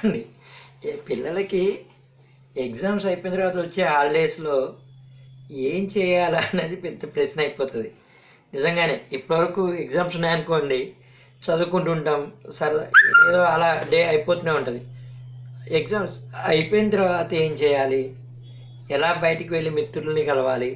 ఏమండి ఏ పిల్లలకి ఎగ్జామ్స్ అయిపోయిన తర్వాత వచ్చే హాలిడేస్లో ఏం చేయాలా అనేది పెద్ద ప్రశ్న అయిపోతుంది నిజంగానే ఇప్పటివరకు ఎగ్జామ్స్ ఉన్నాయనుకోండి చదువుకుంటూ ఉంటాం సరదా ఏదో అలా డే అయిపోతూనే ఉంటుంది ఎగ్జామ్స్ అయిపోయిన తర్వాత ఏం చేయాలి ఎలా బయటికి వెళ్ళి మిత్రుల్ని కలవాలి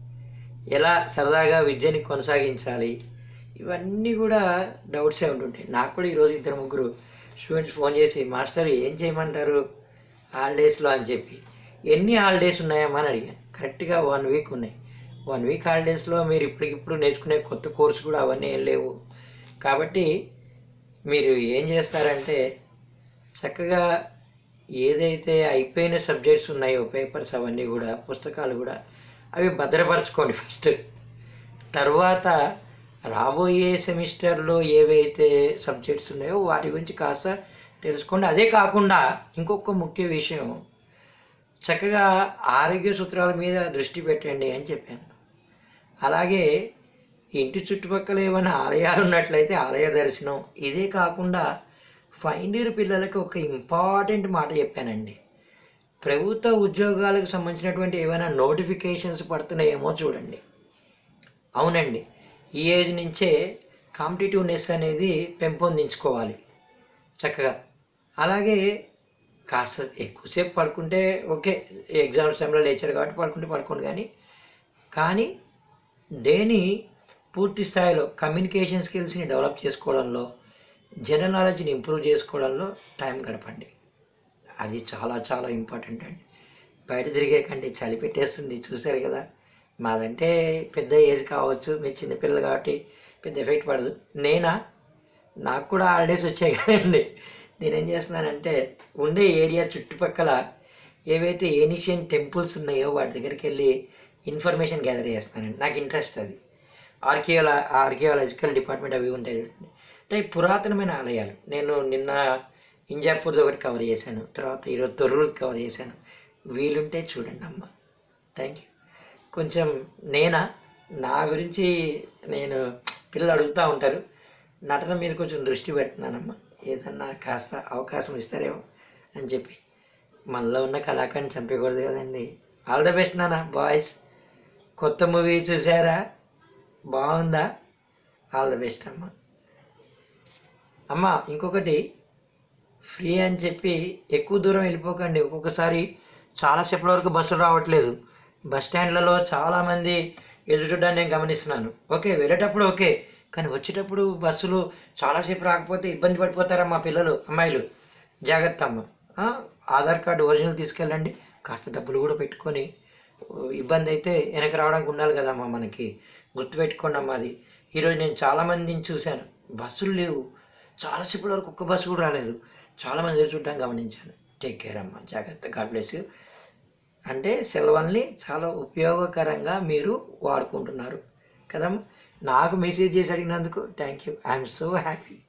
ఎలా సరదాగా విద్యని కొనసాగించాలి ఇవన్నీ కూడా డౌట్సే ఉంటుంటాయి నాకు కూడా ఈరోజు ఇద్దరు ముగ్గురు స్టూడెంట్స్ ఫోన్ చేసి మాస్టర్ ఏం చేయమంటారు హాలిడేస్లో అని చెప్పి ఎన్ని హాలిడేస్ ఉన్నాయమ్మా అని అడిగాను కరెక్ట్గా వన్ వీక్ ఉన్నాయి వన్ వీక్ హాలిడేస్లో మీరు ఇప్పటికిప్పుడు నేర్చుకునే కొత్త కోర్సు కూడా అవన్నీ ఏం లేవు కాబట్టి మీరు ఏం చేస్తారంటే చక్కగా ఏదైతే అయిపోయిన సబ్జెక్ట్స్ ఉన్నాయో పేపర్స్ అవన్నీ కూడా పుస్తకాలు కూడా అవి భద్రపరచుకోండి ఫస్ట్ తర్వాత రాబోయే సెమిస్టర్లో ఏవైతే సబ్జెక్ట్స్ ఉన్నాయో వాటి గురించి కాస్త తెలుసుకోండి అదే కాకుండా ఇంకొక ముఖ్య విషయం చక్కగా ఆరోగ్య సూత్రాల మీద దృష్టి పెట్టండి అని చెప్పాను అలాగే ఇంటి చుట్టుపక్కల ఏమైనా ఆలయాలు ఉన్నట్లయితే ఆలయ దర్శనం ఇదే కాకుండా ఫైనల్ ఇయర్ పిల్లలకి ఒక ఇంపార్టెంట్ మాట చెప్పానండి ప్రభుత్వ ఉద్యోగాలకు సంబంధించినటువంటి ఏమైనా నోటిఫికేషన్స్ పడుతున్నాయేమో చూడండి అవునండి ఈ ఏజ్ నుంచే కాంపిటేటివ్నెస్ అనేది పెంపొందించుకోవాలి చక్కగా అలాగే కాస్త ఎక్కువసేపు పడుకుంటే ఓకే ఎగ్జామ్స్ టైంలో లేచారు కాబట్టి పడుకుంటే పడుకోండి కానీ కానీ డేని పూర్తి స్థాయిలో కమ్యూనికేషన్ స్కిల్స్ని డెవలప్ చేసుకోవడంలో జనరల్ నాలెడ్జ్ని ఇంప్రూవ్ చేసుకోవడంలో టైం గడపండి అది చాలా చాలా ఇంపార్టెంట్ అండి బయట తిరిగే కంటే చలి పెట్టేస్తుంది చూశారు కదా మాదంటే పెద్ద ఏజ్ కావచ్చు మీ చిన్నపిల్లలు కాబట్టి పెద్ద ఎఫెక్ట్ పడదు నేనా నాకు కూడా హాలిడేస్ వచ్చాయి కదండి నేనేం చేస్తున్నానంటే ఉండే ఏరియా చుట్టుపక్కల ఏవైతే ఏనిషియన్ టెంపుల్స్ ఉన్నాయో వాటి దగ్గరికి వెళ్ళి ఇన్ఫర్మేషన్ గ్యాదర్ చేస్తానండి నాకు ఇంట్రెస్ట్ అది ఆర్కియోలా ఆర్కియాలజికల్ డిపార్ట్మెంట్ అవి ఉంటాయి చూడండి. అంటే పురాతనమైన ఆలయాలు నేను నిన్న ఇంజాపూర్ది ఒకటి కవర్ చేశాను తర్వాత ఈరోజు తొర్రూరు కవర్ చేశాను వీలుంటే చూడండి అమ్మ థ్యాంక్ యూ కొంచెం నేనా నా గురించి నేను పిల్లలు అడుగుతూ ఉంటారు నటన మీద కొంచెం దృష్టి పెడుతున్నానమ్మా ఏదన్నా కాస్త అవకాశం ఇస్తారేమో అని చెప్పి మనలో ఉన్న కళాకారిని చంపకూడదు కదండి ఆల్ ద బెస్ట్ నాన్న బాయ్స్ కొత్త మూవీ చూసారా బాగుందా ఆల్ ద బెస్ట్ అమ్మ అమ్మ ఇంకొకటి ఫ్రీ అని చెప్పి ఎక్కువ దూరం వెళ్ళిపోకండి ఒక్కొక్కసారి చాలాసేపటి వరకు బస్సులు రావట్లేదు బస్ స్టాండ్లలో చాలామంది ఎదురుచూడడానికి నేను గమనిస్తున్నాను ఓకే వెళ్ళేటప్పుడు ఓకే కానీ వచ్చేటప్పుడు బస్సులు చాలాసేపు రాకపోతే ఇబ్బంది పడిపోతారా మా పిల్లలు అమ్మాయిలు జాగ్రత్త అమ్మ ఆ, ఆధార్ కార్డు ఒరిజినల్ తీసుకెళ్ళండి కాస్త డబ్బులు కూడా పెట్టుకొని ఓ, ఇబ్బంది అయితే వెనక రావడానికి ఉండాలి కదమ్మా మనకి గుర్తుపెట్టుకోండి అమ్మా అది ఈరోజు నేను చాలామందిని చూశాను బస్సులు లేవు చాలాసేపటి వరకు ఒక్క బస్సు కూడా రాలేదు చాలామంది ఎదురు చూడడానికి గమనించాను టేక్ కేర్ అమ్మా జాగ్రత్త గాడ్ బ్లెస్ యూ అంటే సెలవుల్ని చాలా ఉపయోగకరంగా మీరు వాడుకుంటున్నారు కదమ్మా నాకు మెసేజ్ చేసి అడిగినందుకు thank you I'm so happy